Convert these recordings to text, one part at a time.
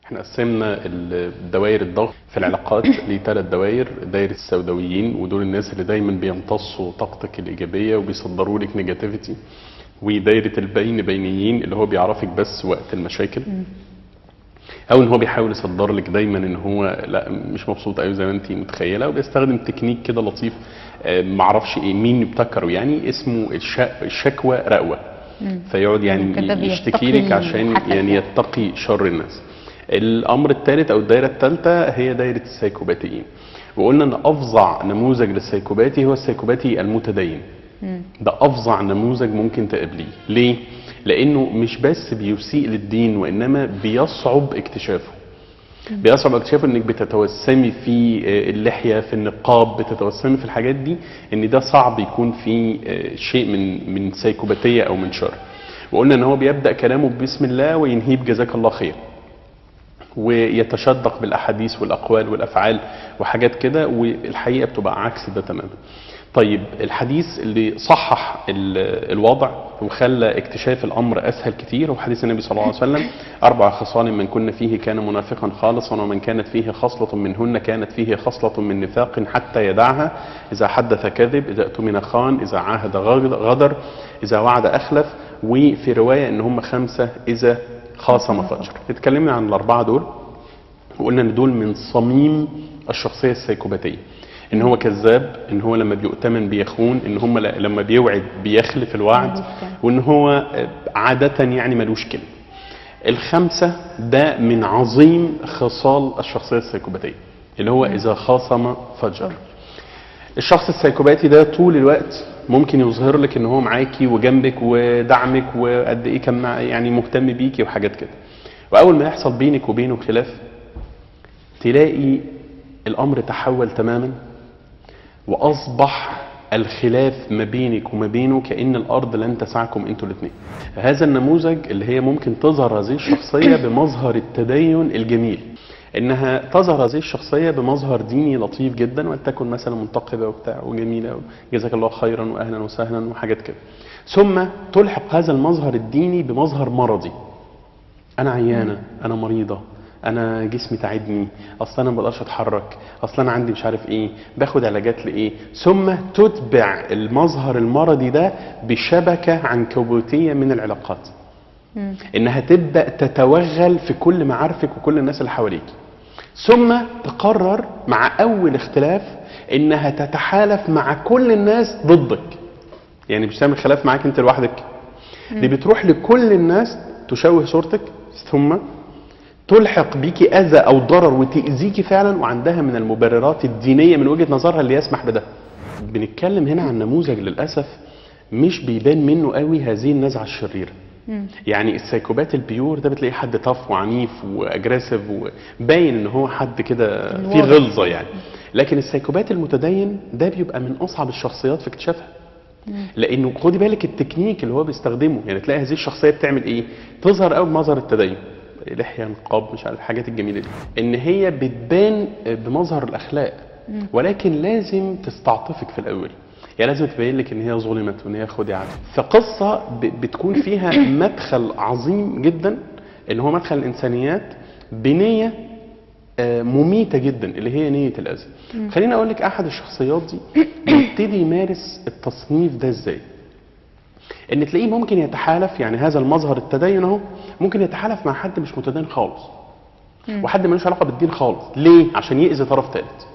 احنا قسمنا الدوائر الضغط في العلاقات لثلاث دوائر دايره السوداويين ودول الناس اللي دايما بيمتصوا طاقتك الايجابيه وبيصدروا لك نيجاتيفيتي ودايره البين بينيين اللي هو بيعرفك بس وقت المشاكل او ان هو بيحاول يصدر لك دايما ان هو لا مش مبسوط قوي زي ما انت متخيله وبيستخدم تكنيك كده لطيف آه، معرفش ايه مين ابتكره يعني اسمه الش- الشكوى رقوه فيقعد يعني كده يشتكي بيتقي لك عشان الحسد يعني يعني. يتقي شر الناس الامر الثالث او الدائره الثالثه هي دائره السيكوباتيين وقلنا ان افظع نموذج للسيكوباتي هو السيكوباتي المتدين ده افظع نموذج ممكن تقابليه ليه لانه مش بس بيسيء للدين وانما بيصعب اكتشافه بيصعب اكتشاف انك بتتوسمي في آه، اللحيه في النقاب بتتوسمي في الحاجات دي ان ده صعب يكون في آه، شيء من من سيكوباتيه او من شر وقلنا ان هو بيبدا كلامه بسم الله وينهيه بجزاك الله خير ويتشدق بالاحاديث والاقوال والافعال وحاجات كده والحقيقه بتبقى عكس ده تماما طيب الحديث اللي صحح ال- الوضع وخلى اكتشاف الامر اسهل كتير هو حديث النبي صلى الله عليه وسلم اربع خصال من كن فيه كان منافقا خالصا ومن كانت فيه خصله منهن كانت فيه خصله من نفاق حتى يدعها اذا حدث كذب اذا اؤتمن خان اذا عاهد غد- غدر اذا وعد اخلف وفي روايه ان هم خمسه اذا خاصم فجر اتكلمنا عن الاربعه دول وقلنا ان دول من صميم الشخصيه السيكوباتيه ان هو كذاب ان هو لما بيؤتمن بيخون ان هم ل- لما بيوعد بيخلف الوعد وان هو آه، عاده يعني ملوش كلمه الخمسه ده من عظيم خصال الشخصيه السيكوباتيه اللي هو اذا خاصم فجر الشخص السيكوباتي ده طول الوقت ممكن يظهر لك ان هو معاكي وجنبك ودعمك وقد ايه كان مع- يعني مهتم بيكي وحاجات كده واول ما يحصل بينك وبينه خلاف تلاقي الامر تحول تماما واصبح الخلاف ما بينك وما بينه كان الارض لن تسعكم انتوا الاثنين هذا النموذج اللي هي ممكن تظهر هذه الشخصيه بمظهر التدين الجميل انها تظهر هذه الشخصيه بمظهر ديني لطيف جدا ولتكن مثلا منتقبه وبتاع وجميله جزاك الله خيرا واهلا وسهلا وحاجات كده ثم تلحق هذا المظهر الديني بمظهر مرضي انا عيانه انا مريضه انا جسمي تعبني اصل انا ما بقدرش اتحرك اصل انا عندي مش عارف ايه باخد علاجات لايه ثم تتبع المظهر المرضي ده بشبكه عنكبوتيه من العلاقات انها تبدا تتوغل في كل معارفك وكل الناس اللي حواليك ثم تقرر مع اول اختلاف انها تتحالف مع كل الناس ضدك يعني مش تعمل خلاف معاك انت لوحدك دي بتروح لكل الناس تشوه صورتك ثم تلحق بيكي اذى او ضرر وتاذيكي فعلا وعندها من المبررات الدينيه من وجهه نظرها اللي يسمح بده بنتكلم هنا عن نموذج للاسف مش بيبان منه قوي هذه النزعه الشريره يعني السايكوبات البيور ده بتلاقي حد طف وعنيف واجريسيف وباين ان هو حد كده فيه الواضح. غلظه يعني لكن السايكوبات المتدين ده بيبقى من اصعب الشخصيات في اكتشافها لانه خدي بالك التكنيك اللي هو بيستخدمه يعني تلاقي هذه الشخصيه بتعمل ايه تظهر قوي بمظهر التدين لحيه نقاب مش عارف الحاجات الجميله دي ان هي بتبان بمظهر الاخلاق ولكن لازم تستعطفك في الاول يعني لازم تبين لك ان هي ظلمت وان هي خدعت فقصه ب- بتكون فيها مدخل عظيم جدا اللي هو مدخل الانسانيات بنيه آه، مميته جدا اللي هي نيه الاذى خليني اقول لك احد الشخصيات دي بيبتدي يمارس التصنيف ده ازاي ان تلاقيه ممكن يتحالف يعني هذا المظهر التدين اهو ممكن يتحالف مع حد مش متدين خالص وحد ملوش علاقه بالدين خالص ليه عشان يأذي طرف ثالث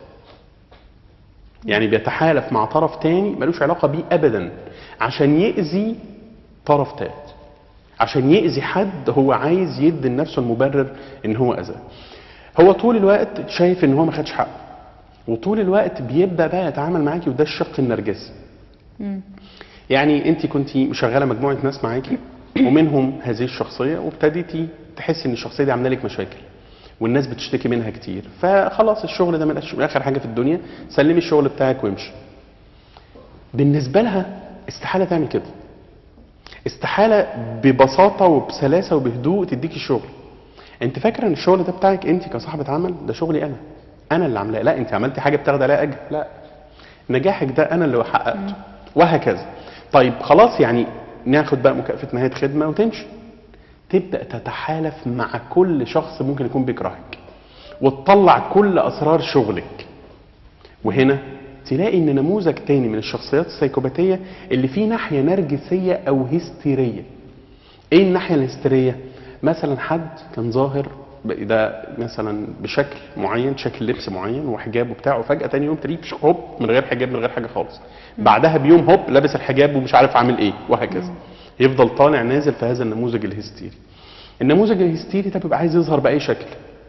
يعني بيتحالف مع طرف تاني ملوش علاقه بيه ابدا عشان يأذي طرف ثالث عشان يأذي حد هو عايز يدي لنفسه المبرر ان هو اذاه هو طول الوقت شايف ان هو ما خدش حقه وطول الوقت بيبدا بقى يتعامل معاكي وده الشق النرجسي يعني انت كنت مشغله مجموعه ناس معاكي ومنهم هذه الشخصيه وابتديتي تحسي ان الشخصيه دي عامله لك مشاكل والناس بتشتكي منها كتير فخلاص الشغل ده ملقاش اخر حاجه في الدنيا سلمي الشغل بتاعك وامشي بالنسبه لها استحاله تعمل كده استحاله ببساطه وبسلاسه وبهدوء تديكي الشغل انت فاكره ان الشغل ده بتاعك انت كصاحبه عمل ده شغلي انا انا اللي عاملاه لا انت عملتي حاجه بتاخدي عليها اجر لا نجاحك ده انا اللي حققته وهكذا طيب خلاص يعني ناخد بقى مكافاه نهايه خدمه وتمشي تبدا تتحالف مع كل شخص ممكن يكون بيكرهك وتطلع كل اسرار شغلك وهنا تلاقي ان نموذج تاني من الشخصيات السيكوباتيه اللي فيه ناحيه نرجسيه او هستيريه ايه الناحيه الهستيريه مثلا حد كان ظاهر ب- ده مثلا بشكل معين شكل لبس معين وحجاب وبتاع وفجاه تاني يوم تلاقيه بش- هوب من غير حجاب من غير حاجه خالص بعدها بيوم هوب لابس الحجاب ومش عارف عامل ايه وهكذا يفضل طالع نازل في هذا النموذج الهستيري النموذج الهستيري ده بيبقى عايز يظهر باي شكل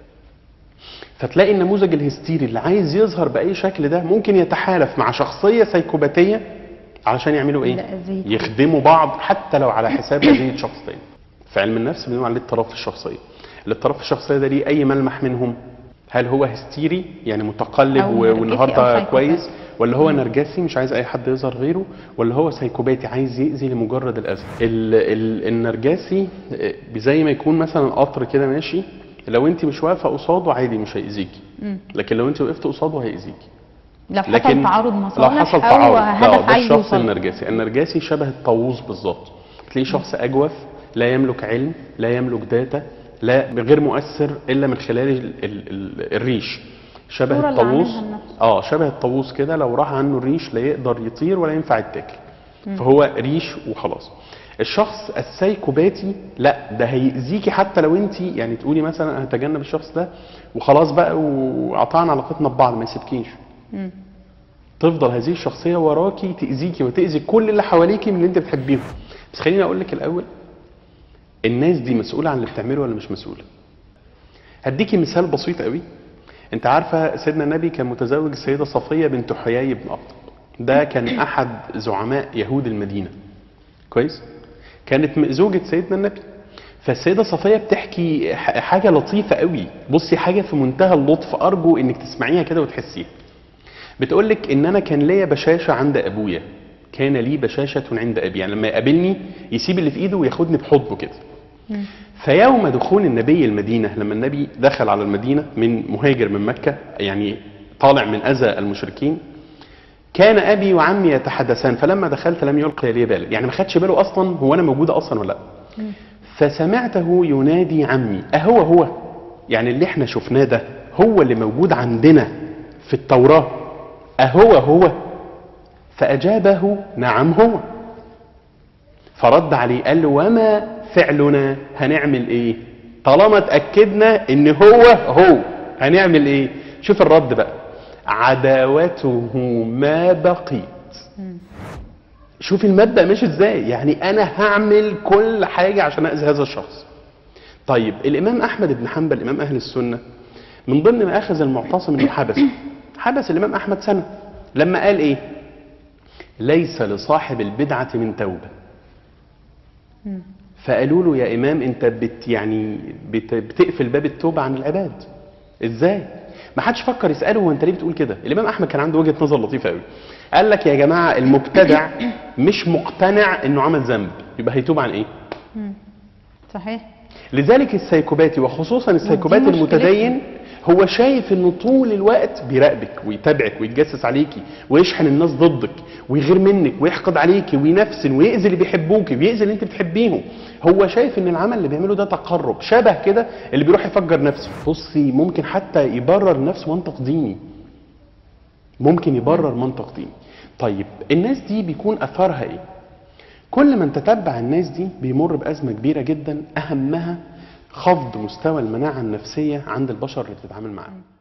فتلاقي النموذج الهستيري اللي عايز يظهر باي شكل ده ممكن يتحالف مع شخصيه سيكوباتيه علشان يعملوا ايه لأذية. يخدموا بعض حتى لو على حساب اذيه شخص تاني في علم النفس بنقول عليه اضطراب في الشخصيه الاضطراب في الشخصيه ده ليه اي ملمح منهم هل هو هستيري يعني متقلب أو و- نرجسي أو والنهارده سايكوباتي. كويس ولا هو نرجسي مش عايز اي حد يظهر غيره ولا هو سايكوباتي عايز يأذي لمجرد الاذى ال ال النرجسي آه، زي ما يكون مثلا قطر كده ماشي لو انت مش واقفه قصاده عادي مش هيأذيكي لكن لو انت وقفت قصاده هيأذيكي لو حصل لكن تعارض لو مصالح حصل او تعارض لا هدف ده عايز الشخص يوصل النرجسي النرجسي شبه الطاووس بالظبط تلاقيه شخص اجوف لا يملك علم لا يملك داتا لا غير مؤثر الا من خلال ال ال ال الريش شبه الصورة اللي الطاووس عاملها لنفسه. اه شبه الطاووس كده لو راح عنه الريش لا يقدر يطير ولا ينفع يتاكل فهو ريش وخلاص الشخص السايكوباتي لا ده هيأذيكي حتى لو انت يعني تقولي مثلا انا هتجنب الشخص ده وخلاص بقى وقطعنا علاقتنا ببعض ما يسيبكيش تفضل هذه الشخصيه وراكي تاذيكي وتاذي كل اللي حواليكي من اللي انت بتحبيهم بس خليني اقول لك الاول الناس دي مسؤوله عن اللي بتعمله ولا مش مسؤوله هديكي مثال بسيط قوي انت عارفه سيدنا النبي كان متزوج السيده صفيه بنت حيي بن اخطب ده كان احد زعماء يهود المدينه كويس كانت م- زوجة سيدنا النبي فالسيدة صفية بتحكي ح- حاجة لطيفة قوي بصي حاجة في منتهى اللطف أرجو إنك تسمعيها كده وتحسيها بتقول لك ان انا كان ليا بشاشه عند ابويا كان لي بشاشه عند ابي يعني لما يقابلني يسيب اللي في ايده وياخدني بحضنه كده فيوم دخول النبي المدينه لما النبي دخل على المدينه من مهاجر من مكه يعني طالع من اذى المشركين كان ابي وعمي يتحدثان فلما دخلت لم يلقي لي بال يعني ما خدش باله اصلا هو انا موجوده اصلا ولا لا فسمعته ينادي عمي اهو هو يعني اللي احنا شفناه ده هو اللي موجود عندنا في التوراه اهو هو فاجابه نعم هو فرد عليه قال له وما فعلنا هنعمل ايه طالما اتاكدنا ان هو هو هنعمل ايه شوف الرد بقى عداوته ما بقيت شوف المبدا ماشي ازاي يعني انا هعمل كل حاجه عشان اذي هذا الشخص طيب الامام احمد بن حنبل امام اهل السنه من ضمن ما اخذ المعتصم انه حبس حبس الامام احمد سنه لما قال ايه ليس لصاحب البدعه من توبه فقالوا له يا امام انت بت يعني بت بتقفل باب التوبه عن العباد ازاي ما حدش فكر يساله هو انت ليه بتقول كده الامام احمد كان عنده وجهه نظر لطيفه قوي قال لك يا جماعه المبتدع مش مقتنع انه عمل ذنب يبقى هيتوب عن ايه صحيح لذلك السيكوباتي وخصوصا السيكوباتي مشكلتنا. المتدين هو شايف انه طول الوقت بيراقبك ويتابعك ويتجسس عليكي ويشحن الناس ضدك ويغير منك ويحقد عليكي وينفسن ويأذي اللي بيحبوكي ويأذي اللي انت بتحبيهم هو شايف ان العمل اللي بيعمله ده تقرب شبه كده اللي بيروح يفجر نفسه بصي ممكن حتى يبرر نفسه منطق ديني ممكن يبرر منطق ديني طيب الناس دي بيكون اثرها ايه كل من تتبع الناس دي بيمر بأزمة كبيرة جدا أهمها خفض مستوى المناعة النفسية عند البشر اللي بتتعامل معاهم